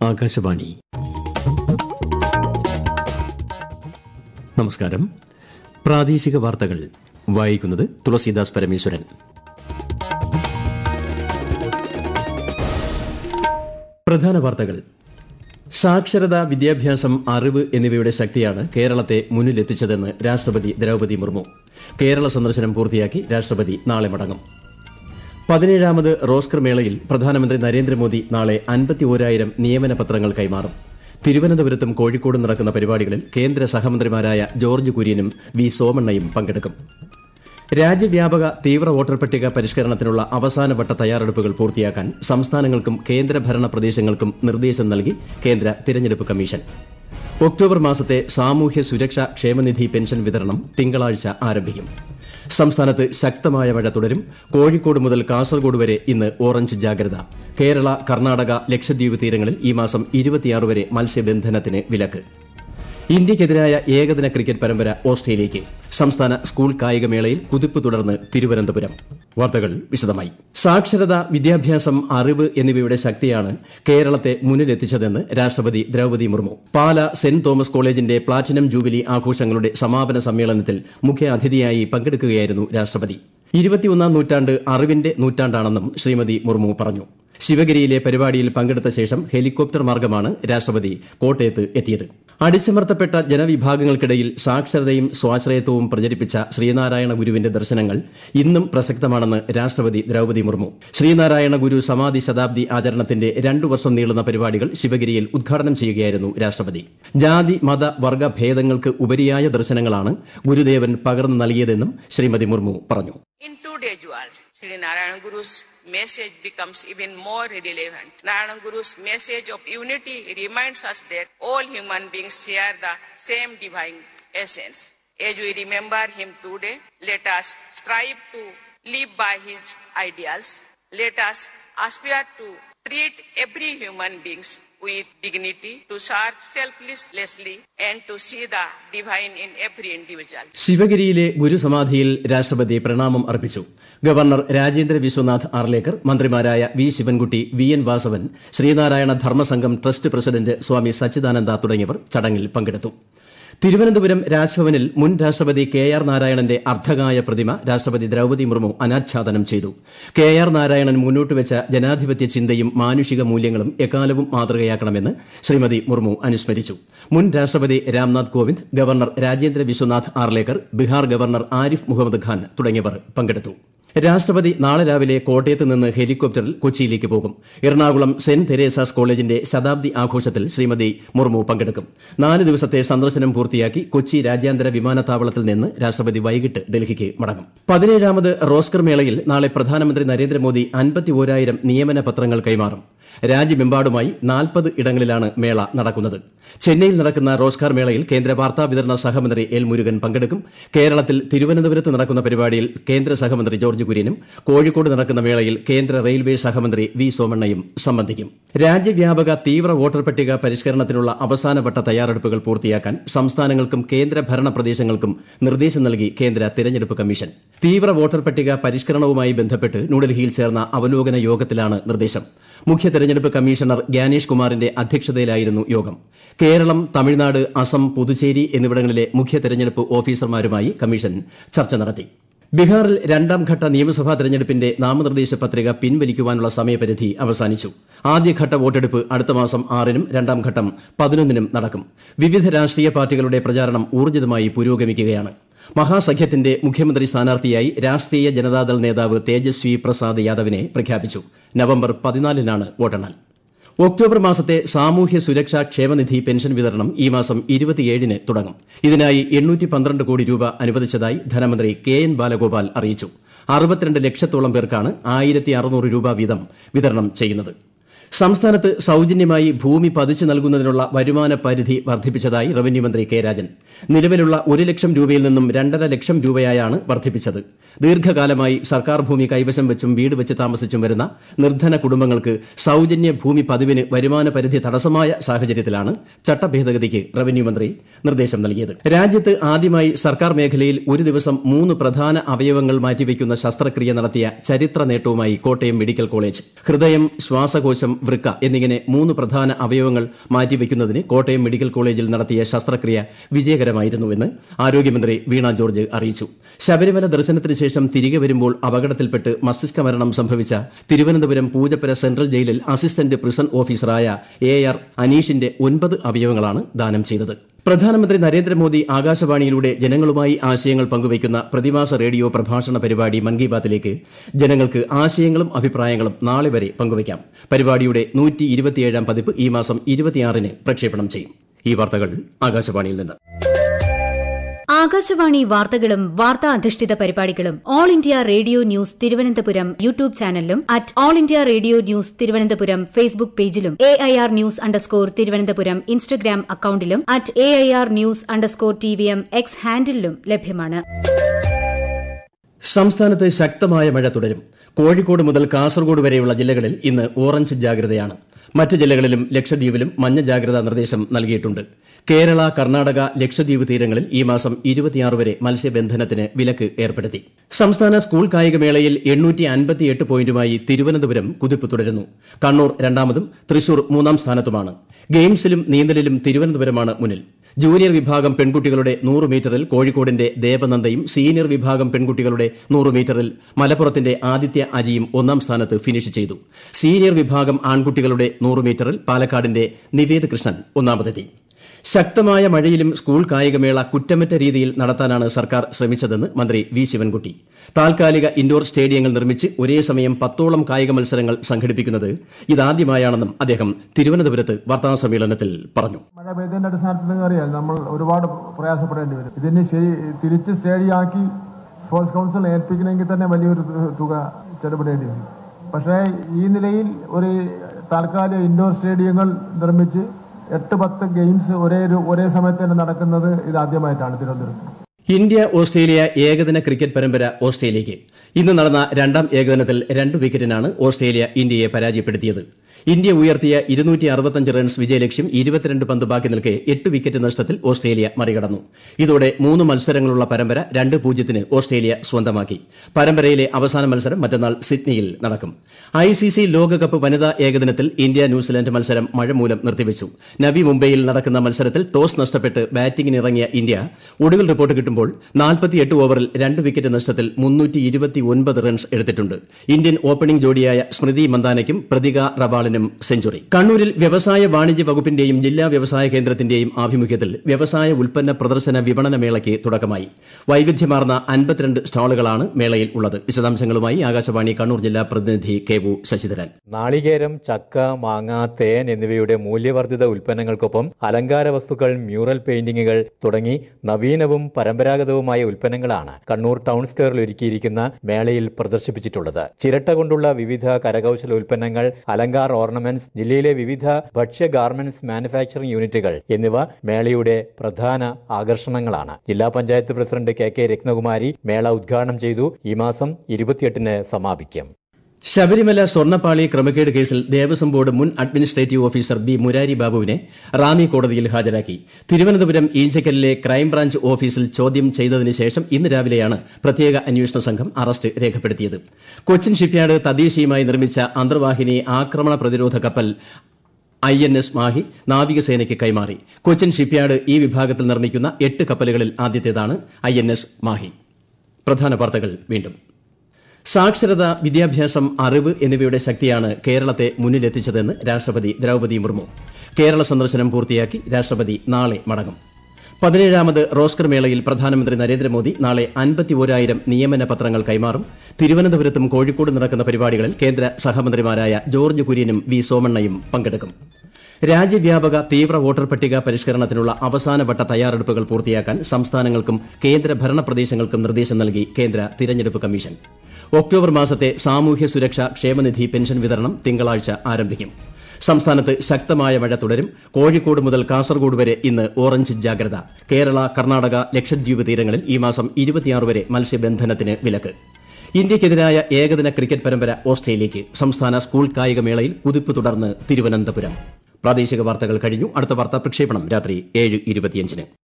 ആകാശവാണി നമസ്കാരം പ്രാദേശിക വാർത്തകൾ വായിക്കുന്നത് തുളസീദാസ് പരമേശ്വരൻ പ്രധാന വാർത്തകൾ സാക്ഷരത വിദ്യാഭ്യാസം അറിവ് എന്നിവയുടെ ശക്തിയാണ് കേരളത്തെ മുന്നിലെത്തിച്ചതെന്ന് രാഷ്ട്രപതി ദ്രൌപതി മുർമു കേരള സന്ദർശനം പൂർത്തിയാക്കി രാഷ്ട്രപതി നാളെ മടങ്ങും പതിനേഴാമത് റോസ്കർ മേളയിൽ പ്രധാനമന്ത്രി നരേന്ദ്രമോദി നാളെ അൻപത്തി ഓരായിരം നിയമന പത്രങ്ങൾ കൈമാറും തിരുവനന്തപുരത്തും കോഴിക്കോടും നടക്കുന്ന പരിപാടികളിൽ കേന്ദ്ര സഹമന്ത്രിമാരായ ജോർജ് കുര്യനും വി സോമണ്ണയും പങ്കെടുക്കും രാജ്യവ്യാപക തീവ്ര വോട്ടർ പട്ടിക പരിഷ്കരണത്തിനുള്ള അവസാനവട്ട തയ്യാറെടുപ്പുകൾ പൂർത്തിയാക്കാൻ സംസ്ഥാനങ്ങൾക്കും കേന്ദ്രഭരണ പ്രദേശങ്ങൾക്കും നിർദ്ദേശം നൽകി കേന്ദ്ര തിരഞ്ഞെടുപ്പ് കമ്മീഷൻ ഒക്ടോബർ മാസത്തെ സാമൂഹ്യ സുരക്ഷാ ക്ഷേമനിധി പെൻഷൻ വിതരണം തിങ്കളാഴ്ച ആരംഭിക്കും സംസ്ഥാനത്ത് ശക്തമായ മഴ തുടരും കോഴിക്കോട് മുതൽ കാസർഗോഡ് വരെ ഇന്ന് ഓറഞ്ച് ജാഗ്രത കേരള കർണാടക ലക്ഷദ്വീപ് തീരങ്ങളിൽ ഈ മാസം ഇരുപത്തിയാറ് വരെ മത്സ്യബന്ധനത്തിന് വിലക്ക് ഇന്ത്യയ്ക്കെതിരായ ഏകദിന ക്രിക്കറ്റ് പരമ്പര ഓസ്ട്രേലിയയ്ക്ക് സംസ്ഥാന സ്കൂൾ കായികമേളയിൽ കുതിപ്പ് തുടർന്ന് തിരുവനന്തപുരം വാർത്തകൾ വിശദമായി സാക്ഷരത വിദ്യാഭ്യാസം അറിവ് എന്നിവയുടെ ശക്തിയാണ് കേരളത്തെ മുന്നിലെത്തിച്ചതെന്ന് രാഷ്ട്രപതി ദ്രൌപതി മുർമു പാല സെന്റ് തോമസ് കോളേജിന്റെ പ്ലാറ്റിനം ജൂബിലി ആഘോഷങ്ങളുടെ സമാപന സമ്മേളനത്തിൽ മുഖ്യാതിഥിയായി പങ്കെടുക്കുകയായിരുന്നു രാഷ്ട്രപതി ഇരുപത്തിയൊന്നാം നൂറ്റാണ്ട് അറിവിന്റെ നൂറ്റാണ്ടാണെന്നും ശ്രീമതി മുർമു പറഞ്ഞു ശിവഗിരിയിലെ പരിപാടിയിൽ പങ്കെടുത്ത ശേഷം ഹെലികോപ്റ്റർ മാർഗമാണ് രാഷ്ട്രപതി കോട്ടയത്ത് എത്തിയത് അടിച്ചമർത്തപ്പെട്ട ജനവിഭാഗങ്ങൾക്കിടയിൽ സാക്ഷരതയും സ്വാശ്രയത്വവും പ്രചരിപ്പിച്ച ശ്രീനാരായണ ഗുരുവിന്റെ ദർശനങ്ങൾ ഇന്നും പ്രസക്തമാണെന്ന് രാഷ്ട്രപതി ദ്രൌപതി മുർമു ശ്രീനാരായണ ഗുരു സമാധി ശതാബ്ദി ആചരണത്തിന്റെ രണ്ടു വർഷം നീളുന്ന പരിപാടികൾ ശിവഗിരിയിൽ ഉദ്ഘാടനം ചെയ്യുകയായിരുന്നു രാഷ്ട്രപതി ജാതി മത വർഗ ഭേദങ്ങൾക്ക് ഉപരിയായ ദർശനങ്ങളാണ് ഗുരുദേവൻ പകർന്നു നൽകിയതെന്നും ശ്രീമതി മുർമു പറഞ്ഞു In today's world, Sri Narayan Guru's message becomes even more relevant. Narayan Guru's message of unity reminds us that all human beings share the same divine essence. As we remember him today, let us strive to live by his ideals. Let us aspire to treat every human beings with dignity, to serve selflessly, and to see the divine in every individual. ശിവഗിരിയിലെ ഗുരുസമാധിയിൽ രാഷ്ട്രപതി പ്രണാമം അർപ്പിച്ചു governor Rajendra Vishwanath Arlekar മന്ത്രിമാരായ V Sivankutty V N Vasavan Sreenarayana Dharmasangham trust president Swami Sachidananda തുടങ്ങിയവർ ചടങ്ങിൽ പങ്കെടുത്തു തിരുവനന്തപുരം രാജ്ഭവനിൽ മുൻ രാഷ്ട്രപതി കെ ആർ നാരായണന്റെ അർദ്ധകായ പ്രതിമ രാഷ്ട്രപതി ദ്രൌപതി മുർമു അനാച്ഛാദനം ചെയ്തു കെ ആർ നാരായണൻ മുന്നോട്ടുവച്ച ജനാധിപത്യ ചിന്തയും മാനുഷിക മൂല്യങ്ങളും എക്കാലവും മാതൃകയാക്കണമെന്ന് ശ്രീമതി മുർമു അനുസ്മരിച്ചു മുൻ രാഷ്ട്രപതി രാംനാഥ് കോവിന്ദ് ഗവർണർ രാജേന്ദ്ര വിശ്വനാഥ് ആർലേക്കർ ബീഹാർ ഗവർണർ ആരിഫ് മുഹമ്മദ് ഖാൻ തുടങ്ങിയവർ പങ്കെടുത്തു രാഷ്ട്രപതി നാളെ രാവിലെ കോട്ടയത്ത് നിന്ന് ഹെലികോപ്റ്ററിൽ കൊച്ചിയിലേക്ക് പോകും എറണാകുളം സെന്റ് തെരേസാസ് കോളേജിന്റെ ശതാബ്ദി ആഘോഷത്തിൽ ശ്രീമതി മുർമു പങ്കെടുക്കും നാല് ദിവസത്തെ സന്ദർശനം പൂർത്തിയാക്കി കൊച്ചി രാജ്യാന്തര വിമാനത്താവളത്തിൽ നിന്ന് രാഷ്ട്രപതി വൈകിട്ട് ഡൽഹിക്ക് മടങ്ങും പതിനേഴാമത് റോസ്കർ മേളയിൽ നാളെ പ്രധാനമന്ത്രി നരേന്ദ്രമോദി അൻപത്തി ഓരായിരം നിയമന പത്രങ്ങൾ കൈമാറും രാജ്യമെമ്പാടുമായി നാൽപ്പത് ഇടങ്ങളിലാണ് മേള നടക്കുന്നത് ചെന്നൈയിൽ നടക്കുന്ന റോസ്കാർ മേളയിൽ കേന്ദ്ര വാർത്താ വിതരണ സഹമന്ത്രി എൽ മുരുകൻ പങ്കെടുക്കും കേരളത്തിൽ തിരുവനന്തപുരത്ത് നടക്കുന്ന പരിപാടിയിൽ കേന്ദ്ര സഹമന്ത്രി ജോർജ് കുര്യനും കോഴിക്കോട് നടക്കുന്ന മേളയിൽ കേന്ദ്ര റെയിൽവേ സഹമന്ത്രി വി സോമണ്ണയും സംബന്ധിക്കും രാജ്യവ്യാപക തീവ്ര വോട്ടർ പട്ടിക പരിഷ്കരണത്തിനുള്ള അവസാനവട്ട തയ്യാറെടുപ്പുകൾ പൂർത്തിയാക്കാൻ സംസ്ഥാനങ്ങൾക്കും കേന്ദ്ര ഭരണ പ്രദേശങ്ങൾക്കും നിർദ്ദേശം നൽകി കേന്ദ്ര തിരഞ്ഞെടുപ്പ് കമ്മീഷൻ തീവ്ര വോട്ടർ പട്ടിക പരിഷ്കരണവുമായി ബന്ധപ്പെട്ട് ന്യൂഡൽഹിയിൽ ചേർന്ന അവലോകന യോഗത്തിലാണ് നിർദ്ദേശം മുഖ്യ തെരഞ്ഞെടുപ്പ് കമ്മീഷണർ ഗ്യാനേഷ് കുമാറിന്റെ അധ്യക്ഷതയിലായിരുന്നു യോഗം കേരളം തമിഴ്നാട് അസം പുതുച്ചേരി എന്നിവിടങ്ങളിലെ മുഖ്യ തെരഞ്ഞെടുപ്പ് ഓഫീസർമാരുമായി കമ്മീഷൻ ചർച്ച നടത്തി ബീഹാറിൽ രണ്ടാം ഘട്ട നിയമസഭാ തെരഞ്ഞെടുപ്പിന്റെ നാമനിർദ്ദേശ പത്രിക പിൻവലിക്കുവാനുള്ള സമയപരിധി അവസാനിച്ചു ആദ്യഘട്ട വോട്ടെടുപ്പ് അടുത്ത മാസം ആറിനും രണ്ടാം ഘട്ടം പതിനൊന്നിനും നടക്കും വിവിധ രാഷ്ട്രീയ പാർട്ടികളുടെ പ്രചാരണം ഊർജിതമായി പുരോഗമിക്കുകയാണ് മഹാസഖ്യത്തിന്റെ മുഖ്യമന്ത്രി സ്ഥാനാർത്ഥിയായി രാഷ്ട്രീയ ജനതാദൾ നേതാവ് തേജസ്വി പ്രസാദ് യാദവിനെ പ്രഖ്യാപിച്ചു നവംബർ പതിനാലിനാണ് വോട്ടെണ്ണൽ ഒക്ടോബർ മാസത്തെ സാമൂഹ്യ സുരക്ഷാ ക്ഷേമനിധി പെൻഷൻ വിതരണം ഈ മാസം ഇരുപത്തിയേഴിന് തുടങ്ങും ഇതിനായി എണ്ണൂറ്റി പന്ത്രണ്ട് കോടി രൂപ അനുവദിച്ചതായി ധനമന്ത്രി കെ എൻ ബാലഗോപാൽ അറിയിച്ചു അറുപത്തിരണ്ട് ലക്ഷത്തോളം പേർക്കാണ് ആയിരത്തി അറുന്നൂറ് രൂപ വീതം വിതരണം ചെയ്യുന്നത് സംസ്ഥാനത്ത് സൌജന്യമായി ഭൂമി പതിച്ചു നൽകുന്നതിനുള്ള വരുമാന പരിധി വർദ്ധിപ്പിച്ചതായി റവന്യൂ മന്ത്രി കെ രാജൻ നിലവിലുള്ള ഒരു ലക്ഷം രൂപയിൽ നിന്നും രണ്ടര ലക്ഷം രൂപയായാണ് വർദ്ധിപ്പിച്ചത് ദീർഘകാലമായി സർക്കാർ ഭൂമി കൈവശം വെച്ചും വീട് വെച്ച് താമസിച്ചും വരുന്ന നിർധന കുടുംബങ്ങൾക്ക് സൌജന്യ ഭൂമി പതിവിന് വരുമാന പരിധി തടസ്സമായ സാഹചര്യത്തിലാണ് ചട്ടഭേദഗതിക്ക് റവന്യൂ മന്ത്രി നിർദ്ദേശം നൽകിയത് രാജ്യത്ത് ആദ്യമായി സർക്കാർ മേഖലയിൽ ഒരു ദിവസം മൂന്ന് പ്രധാന അവയവങ്ങൾ മാറ്റിവെക്കുന്ന ശസ്ത്രക്രിയ നടത്തിയ ചരിത്ര നേട്ടവുമായി കോട്ടയം മെഡിക്കൽ കോളേജ് ഹൃദയം ശ്വാസകോശം വൃക്ക എന്നിങ്ങനെ മൂന്ന് പ്രധാന അവയവങ്ങൾ മാറ്റിവെക്കുന്നതിന് കോട്ടയം മെഡിക്കൽ കോളേജിൽ നടത്തിയ ശസ്ത്രക്രിയ വിജയകരമായിരുന്നുവെന്ന് ആരോഗ്യമന്ത്രി വീണ ജോർജ് അറിയിച്ചു ശബരിമല ദർശനത്തിന് ശേഷം തിരികെ വരുമ്പോൾ അപകടത്തിൽപ്പെട്ട് മസ്തിഷ്ക മരണം സംഭവിച്ച തിരുവനന്തപുരം പൂജപ്പുര സെൻട്രൽ ജയിലിൽ അസിസ്റ്റന്റ് പ്രിസൺ ഓഫീസറായ എ ആർ അനീഷിന്റെ ഒൻപത് അവയവങ്ങളാണ് ദാനം ചെയ്തത് പ്രധാനമന്ത്രി നരേന്ദ്രമോദി ആകാശവാണിയിലൂടെ ജനങ്ങളുമായി ആശയങ്ങൾ പങ്കുവയ്ക്കുന്ന പ്രതിമാസ റേഡിയോ പ്രഭാഷണ പരിപാടി മൻ കി ബാത്തിലേക്ക് ജനങ്ങൾക്ക് ആശയങ്ങളും അഭിപ്രായങ്ങളും നാളെ വരെ പങ്കുവയ്ക്കാം പരിപാടിയുടെ നൂറ്റി ഇരുപത്തിയേഴാം പതിപ്പ് ഈ മാസം ഇരുപത്തിയാറിന് പ്രക്ഷേപണം ചെയ്യും ഈ വാർത്തകൾ ആകാശവാണിയിൽ നിന്ന് ആകാശവാണി വാർത്തകളും വാർത്താ അധിഷ്ഠിത പരിപാടികളും All India radio news Thiruvananthapuram YouTube ചാനലിലും at All India radio news Thiruvananthapuram Facebook പേജിലും A I R news underscore Thiruvananthapuram Instagram അക്കൌണ്ടിലും at A I R news underscore T V M X ഹാൻഡിലും ലഭ്യമാണ് സംസ്ഥാനത്ത് ശക്തമായ മഴ തുടരും കോഴിക്കോട് മുതൽ കാസർഗോഡ് വരെയുള്ള ജില്ലകളിൽ ഇന്ന് ഓറഞ്ച് ജാഗ്രതയാണ് മറ്റ് ജില്ലകളിലും ലക്ഷദ്വീപിലും മഞ്ഞ ജാഗ്രതാ നിർദ്ദേശം നൽകിയിട്ടുണ്ട് കേരള കർണാടക ലക്ഷദ്വീപ് തീരങ്ങളിൽ ഈ മാസം ഇരുപത്തിയാറ് വരെ മത്സ്യബന്ധനത്തിന് വിലക്ക് ഏർപ്പെടുത്തി സംസ്ഥാന സ്കൂൾ കായികമേളയിൽ എണ്ണൂറ്റി അൻപത്തിയെട്ട് പോയിന്റുമായി തിരുവനന്തപുരം കുതിപ്പ് തുടരുന്നു കണ്ണൂർ രണ്ടാമതും തൃശൂർ മൂന്നാം സ്ഥാനത്തുമാണ് ഗെയിംസിലും നീന്തലിലും തിരുവനന്തപുരമാണ് മുന്നിൽ ജൂനിയർ വിഭാഗം പെൺകുട്ടികളുടെ നൂറ് മീറ്ററിൽ കോഴിക്കോടിന്റെ ദേവനന്ദയും സീനിയർ വിഭാഗം പെൺകുട്ടികളുടെ നൂറ് മീറ്ററിൽ മലപ്പുറത്തിന്റെ ആദിത്യ അജിയും ഒന്നാം സ്ഥാനത്ത് ഫിനിഷ് ചെയ്തു സീനിയർ വിഭാഗം ആൺകുട്ടികളുടെ നൂറ് മീറ്ററിൽ പാലക്കാടിന്റെ നിവേദ് കൃഷ്ണൻ ഒന്നാമതെത്തി ശക്തമായ മഴയിലും സ്കൂൾ കായികമേള കുറ്റമറ്റ രീതിയിൽ നടത്താനാണ് സർക്കാർ ശ്രമിച്ചതെന്ന് മന്ത്രി വി ശിവൻകുട്ടി താൽക്കാലിക ഇൻഡോർ സ്റ്റേഡിയങ്ങൾ നിർമ്മിച്ച് ഒരേ സമയം പത്തോളം കായിക മത്സരങ്ങൾ സംഘടിപ്പിക്കുന്നത് ഇതാദ്യമായാണെന്നും അദ്ദേഹം തിരുവനന്തപുരത്ത് വാർത്താസമ്മേളനത്തിൽ പറഞ്ഞു മഴ പെയ്തതിന്റെ അടിസ്ഥാനത്തിൽ നിങ്ങൾക്ക് അറിയാം നമ്മൾ ഒരുപാട് പ്രയാസപ്പെടേണ്ടി വരും ഇതിന് ശരി തിരിച്ച് സ്റ്റേഡിയാക്കി സ്പോർട്സ് കൗൺസിൽ ഏൽപ്പിക്കണമെങ്കിൽ തന്നെ വലിയൊരു തുക ചെലവിടേണ്ടി വരും പക്ഷേ ഈ നിലയിൽ ഒരു താൽക്കാലിക ഇൻഡോർ സ്റ്റേഡിയങ്ങൾ നിർമ്മിച്ച് എട്ട് പത്ത് ഗെയിംസ് ഒരേ ഒരു ഒരേ സമയത്ത് തന്നെ നടക്കുന്നത് ഇത് ആദ്യമായിട്ടാണ് തിരുവനന്തപുരത്ത് ഇന്ത്യ ഓസ്ട്രേലിയ ഏകദിന ക്രിക്കറ്റ് പരമ്പര ഓസ്ട്രേലിയയ്ക്ക് ഇന്ന് നടന്ന രണ്ടാം ഏകദിനത്തിൽ രണ്ട് വിക്കറ്റിനാണ് ഓസ്ട്രേലിയ ഇന്ത്യയെ പരാജയപ്പെടുത്തിയത് ഇന്ത്യ ഉയർത്തിയ ഇരുന്നൂറ്റി അറുപത്തഞ്ച് റൺസ് വിജയലക്ഷ്യം ഇരുപത്തിരണ്ട് പന്ത് ബാക്കി നിൽക്കെ എട്ട് വിക്കറ്റ് നഷ്ടത്തിൽ ഓസ്ട്രേലിയ മറികടന്നു ഇതോടെ മൂന്ന് മത്സരങ്ങളുള്ള പരമ്പര രണ്ട് പൂജ്യത്തിന് ഓസ്ട്രേലിയ സ്വന്തമാക്കി പരമ്പരയിലെ അവസാന മത്സരം മറ്റന്നാൾ സിഡ്നിയിൽ നടക്കും ഐ സി സി ലോകകപ്പ് വനിതാ ഏകദിനത്തിൽ ഇന്ത്യ ന്യൂസിലൻഡ് മത്സരം മഴ മൂലം നിർത്തിവച്ചു നവി മുംബൈയിൽ നടക്കുന്ന മത്സരത്തിൽ ടോസ് നഷ്ടപ്പെട്ട് ബാറ്റിംഗിനിറങ്ങിയ ഇന്ത്യ ഒടുവിൽ റിപ്പോർട്ട് കിട്ടുമ്പോൾ നാൽപ്പത്തിയെട്ട് ഓവറിൽ രണ്ട് വിക്കറ്റ് നഷ്ടത്തിൽ മുന്നൂറ്റി ഇരുപത്തിയൊൻപത് റൺസ് എടുത്തിട്ടുണ്ട് ഇന്ത്യൻ ഓപ്പണിംഗ് ജോഡിയായ സ്മൃതി മന്ദാനയ്ക്കും പ്രതിക റവാളിനും സെഞ്ചുറി കണ്ണൂരിൽ വ്യവസായ വാണിജ്യ വകുപ്പിന്റെയും ജില്ലാ വ്യവസായ കേന്ദ്രത്തിന്റെയും ആഭിമുഖ്യത്തിൽ വ്യവസായ ഉൽപ്പന്ന പ്രദർശന വിപണന മേളയ്ക്ക് തുടക്കമായി വൈവിധ്യമാർന്ന അൻപത്തിരണ്ട് സ്റ്റാളുകളാണ് മേളയിൽ ഉള്ളത് വിശദാംശങ്ങളുമായി ആകാശവാണി കണ്ണൂർ ജില്ലാ പ്രതിനിധി കെ വു ശശിധരൻ നാളികേരം ചക്ക മാങ്ങ തേൻ എന്നിവയുടെ മൂല്യവർദ്ധിത ഉൽപ്പന്നങ്ങൾക്കൊപ്പം അലങ്കാര വസ്തുക്കൾ മ്യൂറൽ പെയിന്റിങ്ങുകൾ തുടങ്ങി നവീനവും പരമ്പരാഗതവുമായ ഉൽപ്പന്നങ്ങളാണ് കണ്ണൂർ ടൗൺ സ്ക്വയറിൽ ഒരുക്കിയിരിക്കുന്ന മേളയിൽ പ്രദർശിപ്പിച്ചിട്ടുള്ളത് ചിരട്ട കൊണ്ടുള്ള വിവിധ കരകൌശല ഉൽപ്പന്നങ്ങൾ അലങ്കാർ ഓർണമെന്റ്സ് ജില്ലയിലെ വിവിധ ഭക്ഷ്യ ഗാർമെന്റ്സ് മാനുഫാക്ചറിംഗ് യൂണിറ്റുകൾ എന്നിവ മേളയുടെ പ്രധാന ആകർഷണങ്ങളാണ് ജില്ലാ panchayat president K K Ratnakumari മേള ഉദ്ഘാടനം ചെയ്തു ഈ മാസം ഇരുപത്തിയെട്ടിന് സമാപിക്കും ശബരിമല സ്വർണ്ണപ്പാളി ക്രമക്കേട് കേസിൽ ദേവസ്വം ബോർഡ് മുൻ അഡ്മിനിസ്ട്രേറ്റീവ് ഓഫീസർ ബി മുരാരി ബാബുവിനെ റാന്നി കോടതിയിൽ ഹാജരാക്കി തിരുവനന്തപുരം ഈഞ്ചക്കലിലെ ക്രൈംബ്രാഞ്ച് ഓഫീസിൽ ചോദ്യം ചെയ്തതിന് ശേഷം ഇന്ന് രാവിലെയാണ് പ്രത്യേക അന്വേഷണ സംഘം അറസ്റ്റ് രേഖപ്പെടുത്തിയത് കൊച്ചിൻ ഷിപ്പ്യാർഡ് തദ്ദേശീയമായി നിർമ്മിച്ച അന്തർവാഹിനി ആക്രമണ പ്രതിരോധ കപ്പൽ ഐ എൻ എസ് മാഹി നാവികസേനയ്ക്ക് കൈമാറി കൊച്ചിൻ ഷിപ്പ്യാർഡ് ഈ വിഭാഗത്തിൽ നിർമ്മിക്കുന്ന എട്ട് കപ്പലുകളിൽ ആദ്യത്തേതാണ് ഐ എൻ എസ് മാഹി പ്രധാന വാർത്തകൾ വീണ്ടും സാക്ഷരത വിദ്യാഭ്യാസം അറിവ് എന്നിവയുടെ ശക്തിയാണ് കേരളത്തെ മുന്നിലെത്തിച്ചതെന്ന് രാഷ്ട്രപതി ദ്രൌപദി മുർമു കേരള സന്ദർശനം പൂർത്തിയാക്കി രാഷ്ട്രപതി നാളെ മടങ്ങും പതിനേഴാമത് റോസ്കർ മേളയിൽ പ്രധാനമന്ത്രി നരേന്ദ്രമോദി നാളെ അൻപത്തിയോരായിരം നിയമന പത്രങ്ങൾ കൈമാറും തിരുവനന്തപുരത്തും കോഴിക്കോട് നടക്കുന്ന പരിപാടികളിൽ കേന്ദ്ര സഹമന്ത്രിമാരായ ജോർജ് കുര്യനും വി സോമണ്ണയും പങ്കെടുക്കും രാജ്യവ്യാപക തീവ്ര വോട്ടർ പട്ടിക പരിഷ്കരണത്തിനുള്ള അവസാനവട്ട തയ്യാറെടുപ്പുകൾ പൂർത്തിയാക്കാൻ സംസ്ഥാനങ്ങൾക്കും കേന്ദ്ര ഭരണ പ്രദേശങ്ങൾക്കും നിർദ്ദേശം നൽകി കേന്ദ്ര തിരഞ്ഞെടുപ്പ് കമ്മീഷൻ ഒക്ടോബർ മാസത്തെ സാമൂഹ്യ സുരക്ഷാ ക്ഷേമനിധി പെൻഷൻ വിതരണം തിങ്കളാഴ്ച ആരംഭിക്കും സംസ്ഥാനത്ത് ശക്തമായ മഴ തുടരും കോഴിക്കോട് മുതൽ കാസർഗോഡ് വരെ ഇന്ന് ഓറഞ്ച് ജാഗ്രത കേരള കർണാടക ലക്ഷദ്വീപ് തീരങ്ങളിൽ ഈ മാസം ഇരുപത്തിയാറ് വരെ മത്സ്യബന്ധനത്തിന് വിലക്ക് ഇന്ത്യയ്ക്കെതിരായ ഏകദിന ക്രിക്കറ്റ് പരമ്പര ഓസ്ട്രേലിയയ്ക്ക് സംസ്ഥാന സ്കൂൾ കായികമേളയിൽ കുതിപ്പ് തുടർന്ന് തിരുവനന്തപുരം പ്രാദേശിക വാർത്തകൾ കഴിഞ്ഞു അടുത്ത വാർത്താ പ്രക്ഷേപണം രാത്രി ഏഴ് ഇരുപത്തിയഞ്ചിന്